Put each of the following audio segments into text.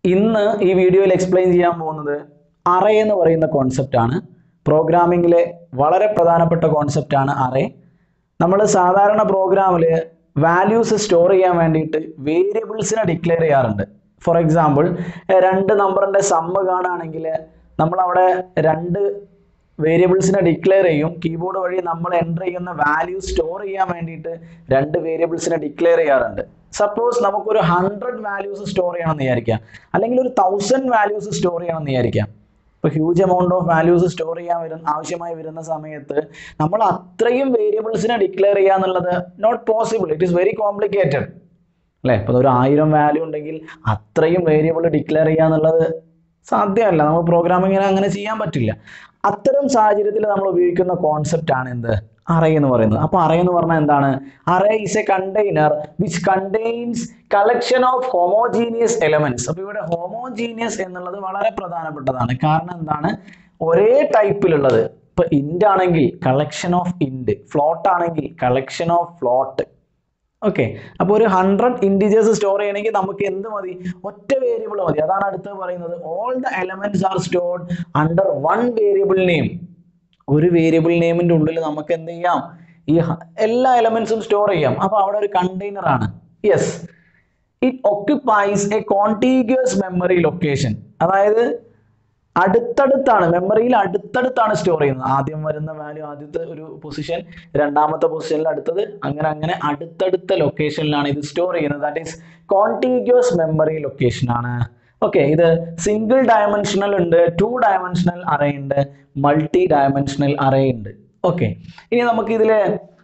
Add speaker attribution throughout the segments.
Speaker 1: ഇന്ന് ഈ വീഡിയോയിൽ എക്സ്പ്ലെയിൻ ചെയ്യാൻ പോകുന്നത് അറേ എന്ന് പറയുന്ന കോൺസെപ്റ്റ് ആണ് പ്രോഗ്രാമിങ്ങിലെ വളരെ പ്രധാനപ്പെട്ട കോൺസെപ്റ്റ് ആണ് അറേ നമ്മൾ സാധാരണ പ്രോഗ്രാമിൽ വാല്യൂസ് സ്റ്റോർ ചെയ്യാൻ വേണ്ടിയിട്ട് വേരിയബിൾസിനെ ഡിക്ലെയർ ചെയ്യാറുണ്ട് ഫോർ എക്സാമ്പിൾ രണ്ട് നമ്പറിൻ്റെ സമ്മ് കാണുകയാണെങ്കിൽ നമ്മൾ അവിടെ രണ്ട് വേരിയബിൾസിനെ ഡിക്ലെയർ ചെയ്യും കീബോർഡ് വഴി നമ്മൾ എൻ്റർ ചെയ്യുന്ന വാല്യൂ സ്റ്റോർ ചെയ്യാൻ വേണ്ടിയിട്ട് രണ്ട് വേരിയബിൾസിനെ ഡിക്ലെയർ ചെയ്യാറുണ്ട് സപ്പോസ് നമുക്കൊരു ഹൺഡ്രഡ് വാല്യൂസ് സ്റ്റോർ ചെയ്യണമെന്ന് വിചാരിക്കാം അല്ലെങ്കിൽ ഒരു തൗസൻഡ് വാല്യൂസ് സ്റ്റോർ ചെയ്യണമെന്ന് വിചാരിക്കാം ഇപ്പോൾ huge amount of values store ചെയ്യാൻ വരുന്ന ആവശ്യമായി വരുന്ന സമയത്ത് നമ്മൾ അത്രയും വേരിയബിൾസിനെ ഡിക്ലെയർ ചെയ്യുക എന്നുള്ളത് not possible it is very complicated അല്ലേ ഇപ്പോൾ ഒരു ആയിരം വാല്യൂ ഉണ്ടെങ്കിൽ അത്രയും വേരിയബിൾ ഡിക്ലെയർ ചെയ്യുക എന്നുള്ളത് സാധ്യമല്ല നമ്മൾ പ്രോഗ്രാമിങ്ങിന് അങ്ങനെ ചെയ്യാൻ പറ്റില്ല അത്തരം സാഹചര്യത്തിൽ നമ്മൾ ഉപയോഗിക്കുന്ന കോൺസെപ്റ്റ് ആണ് എന്ത് അറേ എന്ന് പറയുന്നത് അപ്പോൾ അറേ എന്ന് പറഞ്ഞാൽ എന്താണ് array is a container which contains collection of homogeneous elements അപ്പോൾ ഇവിടെ ഹോമോജീനിയസ് എന്നുള്ളത് വളരെ പ്രധാനപ്പെട്ടതാണ് കാരണം എന്താണ് ഒരേ ടൈപ്പിലുള്ളത് ഇപ്പൊ ഇൻഡ് ആണെങ്കിൽ കളക്ഷൻ ഓഫ് ഇൻഡ് ഫ്ലോട്ട് ആണെങ്കിൽ കളക്ഷൻ ഓഫ് ഫ്ലോട്ട് ഓക്കെ അപ്പോൾ ഒരു ഹൺഡ്രഡ് ഇൻഡിജേഴ്സ് സ്റ്റോർ ചെയ്യണമെങ്കിൽ നമുക്ക് എന്ത് മതി ഒറ്റ വേരിയബിൾ മതി അതാണ് അടുത്ത് പറയുന്നത് all the elements are stored under one variable name ഒരു വേരിയബിൾ നെയിമിന്റെ ഉള്ളിൽ നമുക്ക് എന്ത് ചെയ്യാം ഈ ഹ- എല്ലാ എലമെന്റ്സും സ്റ്റോർ ചെയ്യാം അപ്പോൾ അവിടെ ഒരു കണ്ടെയ്നർ ആണ് yes it occupies a contiguous memory location അതായത് അടുത്തടുത്താണ് മെമ്മറിയിൽ അടുത്തടുത്താണ് സ്റ്റോർ ചെയ്യുന്നത് ആദ്യം വരുന്ന വാല്യൂ ആദ്യത്തെ ഒരു പൊസിഷൻ രണ്ടാമത്തെ പൊസിഷനിൽ അടുത്തത് അങ്ങനെ അങ്ങനെ അടുത്തടുത്ത ലൊക്കേഷനിലാണ് ഇത് സ്റ്റോർ ചെയ്യുന്നത് that is contiguous memory location ആണ് ഓക്കെ ഇത് സിംഗിൾ ഡയമെൻഷണൽ ഉണ്ട് ടു ഡയമെൻഷണൽ അറേ ഉണ്ട് മൾട്ടി ഡയമെൻഷണൽ അറേ ഉണ്ട് ഓക്കെ ഇനി നമുക്ക് ഇതിലെ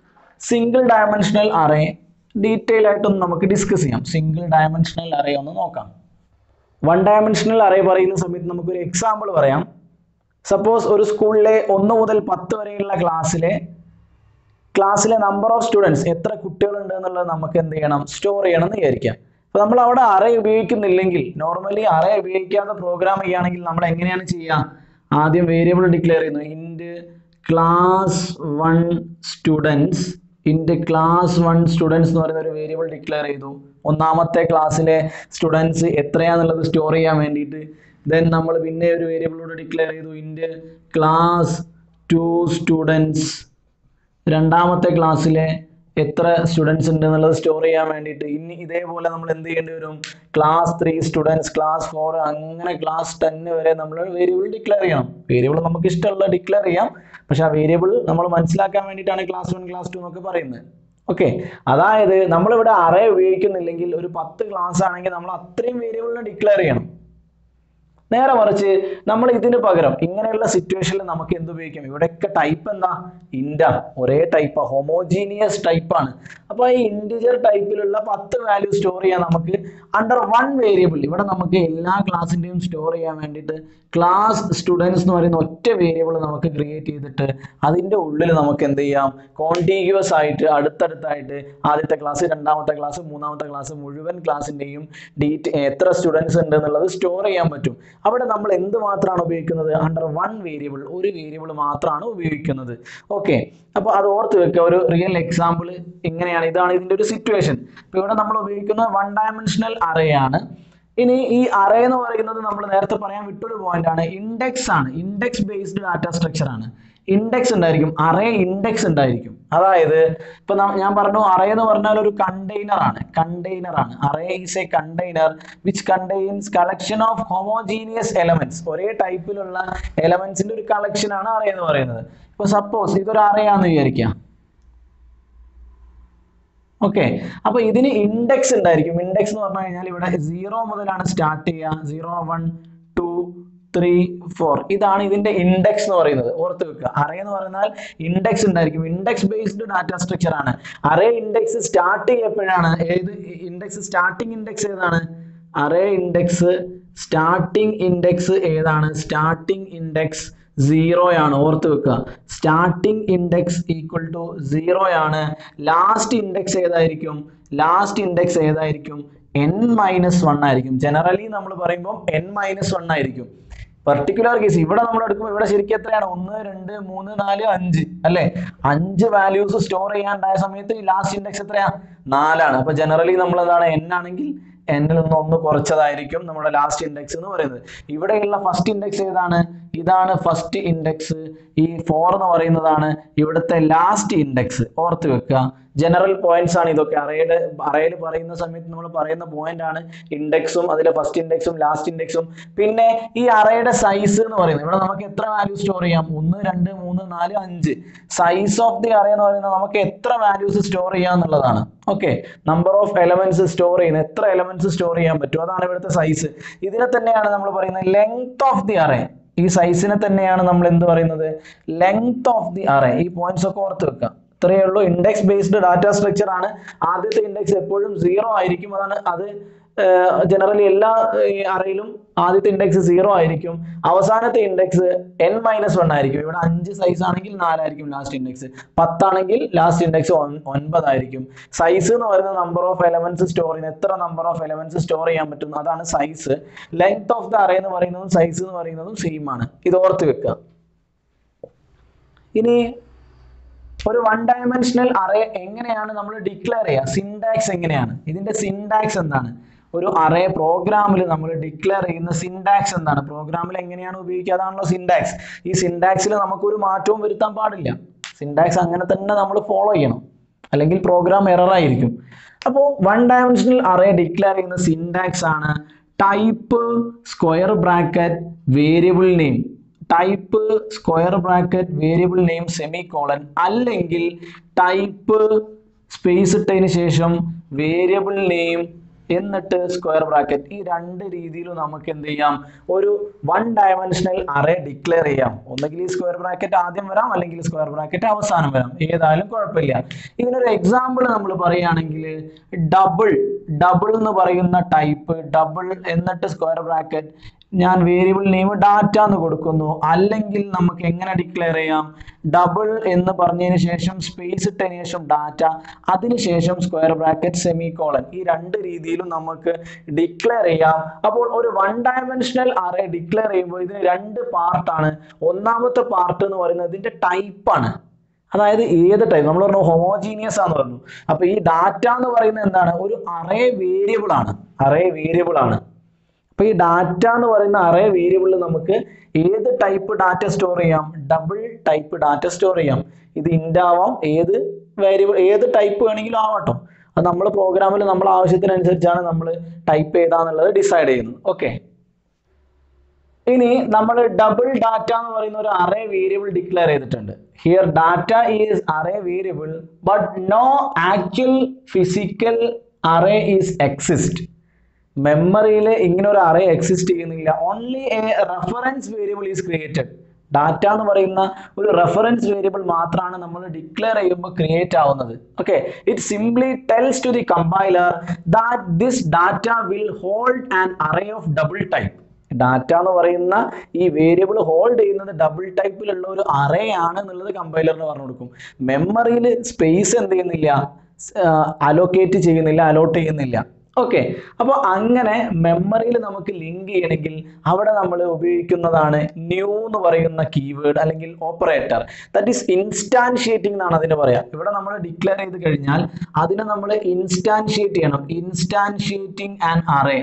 Speaker 1: സിംഗിൾ ഡയമെൻഷണൽ അറേ ഡീറ്റെയിൽ ആയിട്ടൊന്ന് നമുക്ക് ഡിസ്കസ് ചെയ്യാം സിംഗിൾ ഡയമെൻഷണൽ അറേ ഒന്ന് നോക്കാം വൺ ഡയമെൻഷണൽ അറേ പറയുന്ന സമയത്ത് നമുക്കൊരു എക്സാമ്പിൾ പറയാം സപ്പോസ് ഒരു സ്കൂളിലെ ഒന്ന് മുതൽ പത്ത് വരെയുള്ള ക്ലാസ്സിലെ ക്ലാസ്സിലെ നമ്പർ ഓഫ് സ്റ്റുഡൻസ് എത്ര കുട്ടികളുണ്ട് എന്നുള്ളത് നമുക്ക് എന്ത് ചെയ്യണം സ്റ്റോർ ചെയ്യണം എന്ന് വിചാരിക്കാം അപ്പോൾ നമ്മൾ അവിടെ അറേ ഉപയോഗിക്കുന്നില്ലെങ്കിൽ നോർമലി അറേ ഉപയോഗിക്കാതെ പ്രോഗ്രാം ചെയ്യുകയാണെങ്കിൽ നമ്മൾ എങ്ങനെയാണ് ചെയ്യുക ആദ്യം വേരിയബിൾ ഡിക്ലെയർ ചെയ്യുന്നു int class one students int class one students എന്ന് പറയുന്ന ഒരു വേരിയബിൾ ഡിക്ലെയർ ചെയ്തു ഒന്നാമത്തെ ക്ലാസ്സിലെ സ്റ്റുഡൻസ് എത്രയാന്നുള്ളത് സ്റ്റോർ ചെയ്യാൻ വേണ്ടിയിട്ട് ദെൻ നമ്മൾ പിന്നെ ഒരു വേരിയബിളോട് ഡിക്ലെയർ ചെയ്തു ഇൻഡ് ക്ലാസ് ടു സ്റ്റുഡൻസ് രണ്ടാമത്തെ ക്ലാസ്സിലെ എത്ര സ്റ്റുഡൻസ് ഉണ്ട് എന്നുള്ളത് സ്റ്റോർ ചെയ്യാൻ വേണ്ടിയിട്ട് ഇനി ഇതേപോലെ നമ്മൾ എന്ത് ചെയ്യേണ്ടി വരും class three students class four അങ്ങനെ ക്ലാസ് ടെന്ന് വരെ നമ്മൾ വേരിയബിൾ ഡിക്ലെയർ ചെയ്യണം വേരിയബിൾ നമുക്ക് ഇഷ്ടമുള്ള ഡിക്ലെയർ ചെയ്യാം പക്ഷെ ആ വേരിയബിൾ നമ്മൾ മനസ്സിലാക്കാൻ വേണ്ടിയിട്ടാണ് ക്ലാസ് വൺ ക്ലാസ് ടു എന്നൊക്കെ പറയുന്നത് ഓക്കെ അതായത് നമ്മളിവിടെ അറേ ഉപയോഗിക്കുന്നില്ലെങ്കിൽ ഒരു പത്ത് ക്ലാസ് ആണെങ്കിൽ നമ്മൾ അത്രയും വേരിയബിളിനെ ഡിക്ലെയർ ചെയ്യണം നേരെ മറിച്ച് നമ്മൾ ഇതിന് പകരം ഇങ്ങനെയുള്ള സിറ്റുവേഷനിൽ നമുക്ക് എന്ത് ഉപയോഗിക്കാം ഇവിടെയൊക്കെ ടൈപ്പ് എന്താ ഇൻഡ ഒരേ ടൈപ്പാ ഹോമോജീനിയസ് ടൈപ്പാണ് അപ്പോൾ ഈ ഇൻഡിജർ ടൈപ്പിലുള്ള പത്ത് വാല്യൂ സ്റ്റോർ ചെയ്യാൻ നമുക്ക് അണ്ടർ വൺ വേരിയബിൾ ഇവിടെ നമുക്ക് എല്ലാ ക്ലാസ്സിൻ്റെയും സ്റ്റോർ ചെയ്യാൻ വേണ്ടിയിട്ട് ക്ലാസ് സ്റ്റുഡൻസ് എന്ന് പറയുന്ന ഒറ്റ വേരിയബിൾ നമുക്ക് ക്രിയേറ്റ് ചെയ്തിട്ട് അതിൻ്റെ ഉള്ളിൽ നമുക്ക് എന്ത് ചെയ്യാം കോണ്ടിഗ്യൂസ് ആയിട്ട് അടുത്തടുത്തായിട്ട് ആദ്യത്തെ ക്ലാസ് രണ്ടാമത്തെ ക്ലാസ് മൂന്നാമത്തെ ക്ലാസ് മുഴുവൻ ക്ലാസ്സിൻ്റെയും ഡീറ്റ് എത്ര സ്റ്റുഡൻസ് ഉണ്ട് എന്നുള്ളത് സ്റ്റോർ ചെയ്യാൻ പറ്റും അവിടെ നമ്മൾ എന്ത് മാത്രമാണ് ഉപയോഗിക്കുന്നത് അണ്ടർ വൺ വേരിയബിൾ ഒരു വേരിയബിൾ മാത്രമാണ് ഉപയോഗിക്കുന്നത് ഓക്കെ അപ്പോൾ അത് ഓർത്ത് വെക്കുക ഒരു റിയൽ എക്സാമ്പിൾ ഇങ്ങനെയാണ് ഇതാണ് ഇതിൻ്റെ ഒരു സിറ്റുവേഷൻ ഇപ്പോൾ ഇവിടെ നമ്മൾ ഉപയോഗിക്കുന്നത് വൺ ഡയമെൻഷണൽ അറേ ആണ് ഇനി ഈ അറേ എന്ന് പറയുന്നത് നമ്മൾ നേരത്തെ പറയാൻ വിട്ടൊരു പോയിന്റ് ആണ് ഇൻഡെക്സ് ആണ് ഇൻഡെക്സ് ബേസ്ഡ് ഡാറ്റ സ്ട്രക്ചർ ആണ് ഇൻഡെക്സ് ഉണ്ടായിരിക്കും അറേ ഇൻഡെക്സ് ഉണ്ടായിരിക്കും അതായത് ഇപ്പൊ ന- ഞാൻ പറഞ്ഞു അറേ എന്ന് പറഞ്ഞാൽ ഒരു കണ്ടെയ്നർ ആണ് കണ്ടെയ്നർ ആണ് array is a container which contains collection of homogeneous elements ഒരേ ടൈപ്പിലുള്ള എലമെന്റ്സിന്റെ ഒരു കളക്ഷൻ ആണ് അറേ എന്ന് പറയുന്നത് ഇപ്പൊ സപ്പോസ് ഇതൊരു അറേ ആണെന്ന് വിചാരിക്കാം ഓക്കെ അപ്പൊ ഇതിന് ഇൻഡെക്സ് ഉണ്ടായിരിക്കും ഇൻഡെക്സ് എന്ന് പറഞ്ഞു കഴിഞ്ഞാൽ ഇവിടെ സീറോ മുതലാണ് സ്റ്റാർട്ട് ചെയ്യുക zero one two three four ഇതാണ് ഇതിന്റെ ഇൻഡെക്സ് എന്ന് പറയുന്നത് ഓർത്ത് വെക്കുക അറേ എന്ന് പറഞ്ഞാൽ ഇൻഡെക്സ് ഉണ്ടായിരിക്കും ഇൻഡെക്സ് ബേസ്ഡ് ഡാറ്റ സ്ട്രക്ചർ ആണ് അറേ ഇൻഡെക്സ് സ്റ്റാർട്ട് ചെയ്യപ്പോഴാണ് ഏത് ഇൻഡെക്സ് സ്റ്റാർട്ടിംഗ് ഇൻഡെക്സ് ഏതാണ് അറേ ഇൻഡെക്സ് സ്റ്റാർട്ടിംഗ് ഇൻഡെക്സ് ഏതാണ് സ്റ്റാർട്ടിംഗ് ഇൻഡെക്സ് സീറോ ആണ് ഓർത്ത് വെക്കുക starting index equal to zero ആണ് ലാസ്റ്റ് ഇൻഡെക്സ് ഏതായിരിക്കും ലാസ്റ്റ് ഇൻഡെക്സ് ഏതായിരിക്കും എൻ മൈനസ് വൺ ആയിരിക്കും ജനറലി നമ്മൾ പറയുമ്പോൾ എൻ മൈനസ് വൺ ആയിരിക്കും പർട്ടിക്കുലർ കേസ് ഇവിടെ നമ്മൾ എടുക്കുമ്പോൾ ഇവിടെ ശരിക്കും എത്രയാണ് ഒന്ന് രണ്ട് മൂന്ന് നാല് അഞ്ച് അല്ലെ അഞ്ച് വാല്യൂസ് സ്റ്റോർ ചെയ്യാണ്ടായ സമയത്ത് ലാസ്റ്റ് ഇൻഡെക്സ് എത്രയാ നാലാണ് അപ്പൊ ജനറലി നമ്മൾ എന്താണ് എൻ ആണെങ്കിൽ എന്നിൽ നിന്ന് ഒന്ന് കുറച്ചതായിരിക്കും നമ്മുടെ ലാസ്റ്റ് ഇൻഡെക്സ് എന്ന് പറയുന്നത് ഇവിടെയുള്ള ഫസ്റ്റ് ഇൻഡെക്സ് ഏതാണ് ഇതാണ് ഫസ്റ്റ് ഇൻഡെക്സ് ഈ ഫോർ എന്ന് പറയുന്നതാണ് ഇവിടുത്തെ ലാസ്റ്റ് ഇൻഡെക്സ് ഓർത്ത് വെക്കുക ജനറൽ പോയിന്റ്സ് ആണ് ഇതൊക്കെ അറയുടെ അറയിൽ പറയുന്ന സമയത്ത് നമ്മൾ പറയുന്ന പോയിന്റ് ആണ് ഇൻഡെക്സും അതിലെ ഫസ്റ്റ് ഇൻഡെക്സും ലാസ്റ്റ് ഇൻഡെക്സും പിന്നെ ഈ അറയുടെ സൈസ് എന്ന് പറയുന്നത് ഇവിടെ നമുക്ക് എത്ര വാല്യൂ സ്റ്റോർ ചെയ്യാം ഒന്ന് രണ്ട് മൂന്ന് നാല് അഞ്ച് സൈസ് ഓഫ് ദി അറ എന്ന് പറയുന്നത് നമുക്ക് എത്ര വാല്യൂസ് സ്റ്റോർ ചെയ്യാം എന്നുള്ളതാണ് okay number of elements store ചെയ്യുന്നത് എത്ര എലമെന്റ്സ് സ്റ്റോർ ചെയ്യാൻ പറ്റും അതാണ് ഇവിടുത്തെ സൈസ് ഇതിനെ തന്നെയാണ് നമ്മൾ പറയുന്നത് ലെങ്ത് ഓഫ് ദി അറേ ഈ സൈസിനെ തന്നെയാണ് നമ്മൾ എന്ത് പറയുന്നത് ലെങ്ത് ഓഫ് ദി അറേ ഈ പോയിന്റ്സ് ഒക്കെ ഓർത്ത് വെക്കുക ഇത്രയേ ഉള്ളൂ ഇൻഡെക്സ് ബേസ്ഡ് ഡാറ്റ സ്ട്രക്ചർ ആണ് ആദ്യത്തെ ഇൻഡെക്സ് എപ്പോഴും സീറോ ആയിരിക്കും അതാണ് അത് ജനറലി എല്ലാ അറയിലും ആദ്യത്തെ ഇൻഡെക്സ് സീറോ ആയിരിക്കും അവസാനത്തെ ഇൻഡെക്സ് എൻ മൈനസ് വൺ ആയിരിക്കും ഇവിടെ അഞ്ച് സൈസ് ആണെങ്കിൽ നാലായിരിക്കും ലാസ്റ്റ് ഇൻഡെക്സ് പത്താണെങ്കിൽ ലാസ്റ്റ് ഇൻഡെക്സ് ഒൻപതായിരിക്കും സൈസ് എന്ന് പറയുന്നത് നമ്പർ ഓഫ് എലമെന്റ്സ് സ്റ്റോർ ചെയ്യുന്ന എത്ര നമ്പർ ഓഫ് എലമെന്റ്സ് സ്റ്റോർ ചെയ്യാൻ പറ്റും അതാണ് size length of the array എന്ന് പറയുന്നതും സൈസ് എന്ന് പറയുന്നതും സെയിം ആണ് ഇത് ഓർത്ത് വെക്കുക ഇനി ഒരു വൺ ഡയമെൻഷണൽ അറേ എങ്ങനെയാണ് നമ്മൾ ഡിക്ലെയർ ചെയ്യുക സിൻടാക്സ് എങ്ങനെയാണ് ഇതിന്റെ സിൻടാക്സ് എന്താണ് ഒരു അറേ പ്രോഗ്രാമിൽ നമ്മൾ ഡിക്ലെയർ ചെയ്യുന്ന സിൻടാക്സ് എന്താണ് പ്രോഗ്രാമിൽ എങ്ങനെയാണ് ഉപയോഗിക്കുക അതാണല്ലോ സിൻടാക്സ് ഈ സിൻടാക്സിൽ നമുക്കൊരു മാറ്റവും വരുത്താൻ പാടില്ല സിൻടാക്സ് അങ്ങനെ തന്നെ നമ്മൾ ഫോളോ ചെയ്യണം അല്ലെങ്കിൽ പ്രോഗ്രാം എറർ ആയിരിക്കും അപ്പോൾ വൺ ഡയമെൻഷണൽ അറേ ഡിക്ലെയർ ചെയ്യുന്ന സിൻടാക്സ് ആണ് type square bracket variable name type square bracket variable name semi colon അല്ലെങ്കിൽ ടൈപ്പ് സ്പേസ് ഇട്ടതിന് ശേഷം വേരിയബിൾ നെയിം എന്നിട്ട് സ്ക്വയർ ബ്രാക്കറ്റ് ഈ രണ്ട് രീതിയിലും നമുക്ക് എന്ത് ചെയ്യാം ഒരു വൺ ഡയമെൻഷണൽ അറേ ഡിക്ലെയർ ചെയ്യാം ഒന്നുകിൽ ഈ സ്ക്വയർ ബ്രാക്കറ്റ് ആദ്യം വരാം അല്ലെങ്കിൽ സ്ക്വയർ ബ്രാക്കറ്റ് അവസാനം വരാം ഏതായാലും കുഴപ്പമില്ല ഇതിനൊരു എക്സാമ്പിൾ നമ്മൾ പറയുകയാണെങ്കിൽ ഡബിൾ ഡബിൾ എന്ന് പറയുന്ന ടൈപ്പ് ഡബിൾ എന്നിട്ട് സ്ക്വയർ ബ്രാക്കറ്റ് ഞാൻ വേരിയബിൾ നെയിം ഡാറ്റ എന്ന് കൊടുക്കുന്നു അല്ലെങ്കിൽ നമുക്ക് എങ്ങനെ ഡിക്ലെയർ ചെയ്യാം ഡബിൾ എന്ന് പറഞ്ഞതിന് ശേഷം സ്പേസ് ഇട്ടതിന് ശേഷം ഡാറ്റ അതിനുശേഷം സ്ക്വയർ ബ്രാക്കറ്റ് സെമി കോളൻ ഈ രണ്ട് രീതിയിലും നമുക്ക് ഡിക്ലെയർ ചെയ്യാം അപ്പോൾ ഒരു വൺ ഡയമെൻഷണൽ അറേ ഡിക്ലെയർ ചെയ്യുമ്പോൾ ഇതിന് രണ്ട് പാർട്ടാണ് ഒന്നാമത്തെ പാർട്ട് എന്ന് പറയുന്നത് ഇതിന്റെ ടൈപ്പാണ് അതായത് ഏത് ടൈപ്പ് നമ്മൾ പറഞ്ഞു ഹോമോജീനിയസ് ആന്ന് പറഞ്ഞു അപ്പൊ ഈ ഡാറ്റ എന്ന് പറയുന്നത് എന്താണ് ഒരു അറേ വേരിയബിൾ ആണ് അറേ വേരിയബിൾ ആണ് അപ്പൊ ഈ ഡാറ്റ എന്ന് പറയുന്ന അറേ വേരിയബിളിൽ നമുക്ക് ഏത് ടൈപ്പ് ഡാറ്റ സ്റ്റോർ ചെയ്യാം ഡബിൾ ടൈപ്പ് ഡാറ്റ സ്റ്റോർ ചെയ്യാം ഇത് ഇൻഡ് ആവാം ഏത് വേരിയബിൾ ഏത് ടൈപ്പ് വേണമെങ്കിലും ആവട്ടോ അത് നമ്മൾ പ്രോഗ്രാമിൽ നമ്മൾ ആവശ്യത്തിനനുസരിച്ചാണ് നമ്മൾ ടൈപ്പ് ചെയ്താന്നുള്ളത് ഡിസൈഡ് ചെയ്യുന്നത് ഓക്കെ ഇനി നമ്മൾ ഡബിൾ ഡാറ്റ എന്ന് പറയുന്ന ഒരു അറേ വേരിയബിൾ ഡിക്ലെയർ ചെയ്തിട്ടുണ്ട് here data is array variable but no actual physical array is exist മെമ്മറിയിൽ ഇങ്ങനെ ഒരു അറേ എക്സിസ്റ്റ് ചെയ്യുന്നില്ല only a reference variable is created data എന്ന് പറയുന്ന ഒരു റെഫറൻസ് വേരിയബിൾ മാത്രമാണ് നമ്മൾ ഡിക്ലെയർ ചെയ്യുമ്പോൾ ക്രിയേറ്റ് ആവുന്നത് okay it simply tells to the compiler that this data will hold an array of double type data എന്ന് പറയുന്ന ഈ വേരിയബിൾ ഹോൾഡ് ചെയ്യുന്നത് ഡബിൾ ടൈപ്പിലുള്ള ഒരു അറേ ആണ് എന്നുള്ളത് കമ്പൈലറിന് പറഞ്ഞു കൊടുക്കും മെമ്മറിയിൽ സ്പേസ് എന്ത് ചെയ്യുന്നില്ല അലോക്കേറ്റ് ചെയ്യുന്നില്ല അലോട്ട് ചെയ്യുന്നില്ല ഓക്കെ അപ്പോൾ അങ്ങനെ മെമ്മറിയിൽ നമുക്ക് ലിങ്ക് ചെയ്യണമെങ്കിൽ അവിടെ നമ്മൾ ഉപയോഗിക്കുന്നതാണ് ന്യൂ എന്ന് പറയുന്ന കീവേഡ് അല്ലെങ്കിൽ ഓപ്പറേറ്റർ ദാറ്റ് ഈസ് ഇൻസ്റ്റാൻഷിയേറ്റിംഗ് എന്നാണ് അതിന് പറയാം ഇവിടെ നമ്മൾ ഡിക്ലെയർ ചെയ്ത് കഴിഞ്ഞാൽ അതിനെ നമ്മൾ ഇൻസ്റ്റാൻഷിയേറ്റ് ചെയ്യണം ഇൻസ്റ്റാൻഷിയേറ്റിംഗ് ആൻഡ് അറേ